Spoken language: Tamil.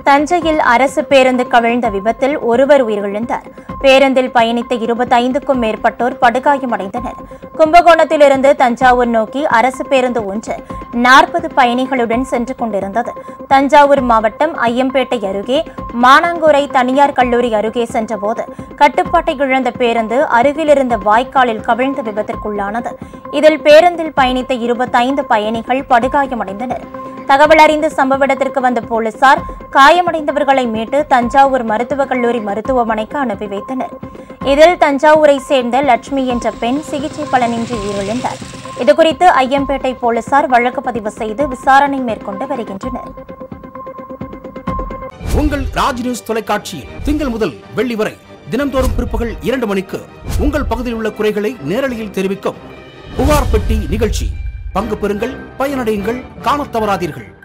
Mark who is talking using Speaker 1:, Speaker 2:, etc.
Speaker 1: தஞ்சையில் அரசு பேருந்து கவிழ்ந்த விபத்தில் ஒருவர் உயிரிழந்தார் பேருந்தில் பயணித்த இருபத்தைந்துக்கும் மேற்பட்டோர் படுகாயமடைந்தனர் கும்பகோணத்திலிருந்து தஞ்சாவூர் நோக்கி அரசு பேருந்து ஒன்று நாற்பது பயணிகளுடன் சென்று கொண்டிருந்தது தஞ்சாவூர் மாவட்டம் ஐயம்பேட்டை அருகே மானாங்கூரை தனியார் கல்லூரி அருகே சென்றபோது கட்டுப்பாட்டை இழந்த பேருந்து அருகிலிருந்த வாய்க்காலில் கவிழ்ந்த விபத்திற்குள்ளானது இதில் பேருந்தில் பயணித்த இருபத்தைந்து பயணிகள் படுகாயமடைந்தனர் தகவல் அறிந்து சம்பவ இடத்திற்கு வந்த போலீசார் காயமடைந்தவர்களை மீட்டு தஞ்சாவூர் மருத்துவக் கல்லூரி மருத்துவமனைக்கு அனுப்பி வைத்தனர் இதில் தஞ்சாவூரை சேர்ந்த லட்சுமி என்ற பெண் சிகிச்சை பலனின்றி உயிரிழந்தார் இதுகுறித்து ஐயம்பேட்டை போலீசார் வழக்கு பதிவு செய்து விசாரணை மேற்கொண்டு வருகின்றனர்
Speaker 2: உங்கள் ராஜ் நியூஸ் தொலைக்காட்சியில் திங்கள் முதல் வெள்ளி வரை தினம்தோறும் பிற்பகல் இரண்டு மணிக்கு உங்கள் பகுதியில் உள்ள குறைகளை நேரலையில் தெரிவிக்கும் புகார் பெட்டி நிகழ்ச்சி பங்கு பெறுங்கள் பயனடையுங்கள் காணத் தவறாதீர்கள்